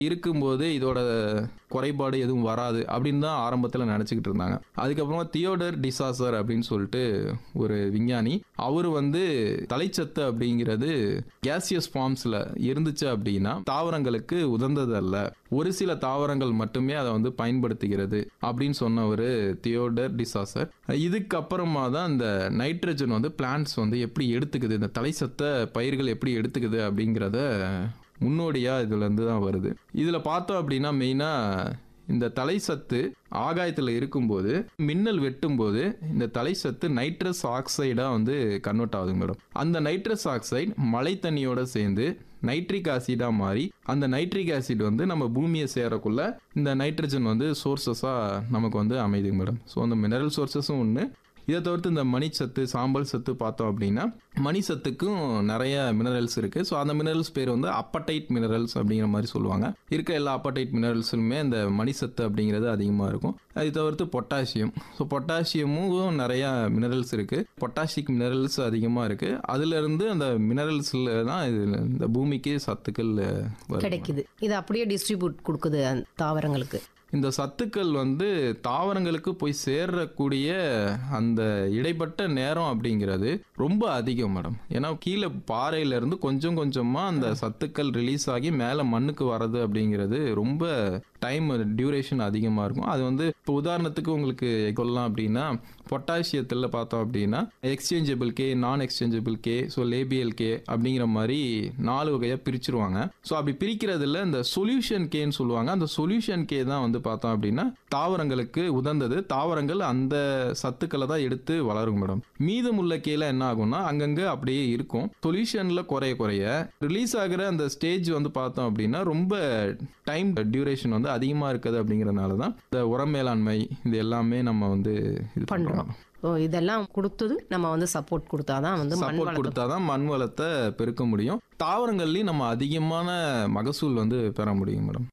இருக்கும்போது இதோட குறைபாடு எதுவும் வராது அப்படின்னு தான் ஆரம்பத்தில் நினச்சிக்கிட்டு இருந்தாங்க அதுக்கப்புறமா தியோடர் டிசாசர் அப்படின்னு சொல்லிட்டு ஒரு விஞ்ஞானி அவர் வந்து தலைச்சத்து அப்படிங்கிறது கேசியஸ் ஃபார்ம்ஸில் இருந்துச்சு அப்படின்னா தாவரங்களுக்கு உதந்ததல்ல ஒரு சில தாவரங்கள் மட்டுமே அதை வந்து பயன்படுத்துகிறது அப்படின்னு சொன்னவர் தியோடர் டிசாசர் இதுக்கப்புறமா தான் இந்த நைட்ரஜன் வந்து பிளான்ட்ஸ் வந்து எப்படி எடுத்துக்குது இந்த தலைச்சத்தை பயிர்கள் எப்படி எடுத்துக்குது அப்படிங்கிறத முன்னோடியாக இதுலேருந்து தான் வருது இதில் பார்த்தோம் அப்படின்னா மெயினாக இந்த தலைசத்து ஆகாயத்தில் இருக்கும்போது மின்னல் வெட்டும்போது இந்த தலைசத்து நைட்ரஸ் ஆக்சைடாக வந்து கன்வெர்ட் ஆகுது மேடம் அந்த நைட்ரஸ் ஆக்சைடு மழை தண்ணியோட சேர்ந்து நைட்ரிக் ஆசிடாக மாறி அந்த நைட்ரிக் ஆசிட் வந்து நம்ம பூமியை சேரக்குள்ள இந்த நைட்ரஜன் வந்து சோர்சஸாக நமக்கு வந்து அமைதுங்க மேடம் ஸோ அந்த மினரல் சோர்சஸும் ஒன்று இதை தவிர்த்து இந்த மணிச்சத்து சாம்பல் சத்து பார்த்தோம் அப்படின்னா மணி சத்துக்கும் நிறைய மினரல்ஸ் இருக்குது ஸோ அந்த மினரல்ஸ் பேர் வந்து அப்படைட் மினரல்ஸ் அப்படிங்கிற மாதிரி சொல்லுவாங்க இருக்க எல்லா அப்படைட் மினரல்ஸுமே இந்த மணி சத்து அப்படிங்கிறது அதிகமாக இருக்கும் அது தவிர்த்து பொட்டாசியம் ஸோ பொட்டாசியமும் நிறைய மினரல்ஸ் இருக்குது பொட்டாசிக் மினரல்ஸ் அதிகமாக இருக்குது அதுலேருந்து அந்த மினரல்ஸில் தான் இது இந்த பூமிக்கு சத்துக்கள் வரும் கிடைக்குது இது அப்படியே டிஸ்ட்ரிபியூட் கொடுக்குது அந்த தாவரங்களுக்கு இந்த சத்துக்கள் வந்து தாவரங்களுக்கு போய் சேர்றக்கூடிய அந்த இடைப்பட்ட நேரம் அப்படிங்கிறது ரொம்ப அதிகம் மேடம் ஏன்னா கீழே பாறையில இருந்து கொஞ்சம் கொஞ்சமா அந்த சத்துக்கள் ரிலீஸ் ஆகி மேலே மண்ணுக்கு வர்றது அப்படிங்கிறது ரொம்ப டைம் டியூரேஷன் அதிகமாக இருக்கும் அது வந்து இப்போ உதாரணத்துக்கு உங்களுக்கு சொல்லலாம் அப்படின்னா பொட்டாசியத்தில் பார்த்தோம் அப்படின்னா exchangeable K non exchangeable K so labile K அப்படிங்கிற மாதிரி நாலு வகையாக பிரிச்சிருவாங்க ஸோ அப்படி பிரிக்கிறதுல இந்த சொல்யூஷன் கேன்னு சொல்லுவாங்க அந்த சொல்யூஷன் கே தான் வந்து பார்த்தோம் அப்படின்னா தாவரங்களுக்கு உதந்தது தாவரங்கள் அந்த சத்துக்களை தான் எடுத்து வளரும் மேடம் மீதமுள்ள கேல என்ன ஆகும்னா அங்கங்கே அப்படியே இருக்கும் சொல்யூஷனில் குறைய குறைய ரிலீஸ் ஆகிற அந்த ஸ்டேஜ் வந்து பார்த்தோம் அப்படின்னா ரொம்ப டைம் டியூரேஷன் வந்து அதிகமாக இருக்குது அப்படிங்கிறனால தான் இந்த உரம் மேலாண்மை இது எல்லாமே நம்ம வந்து இது பண்றோம் பண்ணுறோம் ஓ இதெல்லாம் கொடுத்தது நம்ம வந்து சப்போர்ட் கொடுத்தாதான் வந்து மண் சப்போர்ட் வளத்தை கொடுத்தாதான் மண் வளத்தை பெருக்க முடியும் தாவரங்கள்லையும் நம்ம அதிகமான மகசூல் வந்து பெற முடியும் மேடம்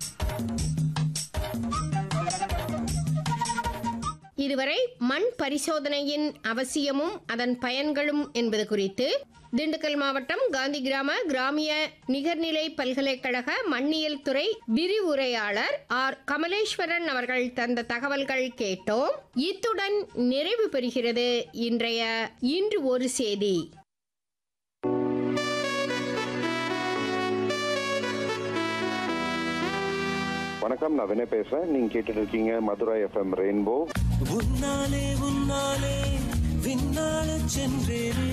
இதுவரை மண் பரிசோதனையின் அவசியமும் அதன் பயன்களும் என்பது குறித்து திண்டுக்கல் மாவட்டம் காந்தி கிராம கிராமிய நிகர்நிலை பல்கலைக்கழக மண்ணியல் துறை விரிவுரையாளர் ஆர் கமலேஸ்வரன் அவர்கள் தந்த தகவல்கள் கேட்டோம் இத்துடன் நிறைவு பெறுகிறது இன்றைய இன்று ஒரு செய்தி வணக்கம் நான் வினய் பேசுறேன் நீங்க கேட்டுட்டு இருக்கீங்க மதுரை எஃப்எம் ரெயின்போ உன்னாலே உன்னாலே விண்ணால சென்றேனே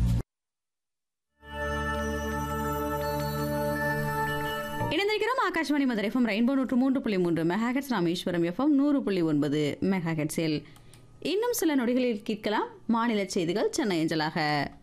இணைந்திருக்கிறோம் ஆகாஷ்வாணி மதுரை எஃப்எம் ரெயின்போ நூற்று மூன்று புள்ளி மூன்று மெகாஹெட்ஸ் ராமேஸ்வரம் எஃப்எம் நூறு புள்ளி ஒன்பது மெகாஹெட்ஸில் இன்னும் சில நொடிகளில் கேட்கலாம் மாநில செய்திகள் சென்னை அஞ்சலாக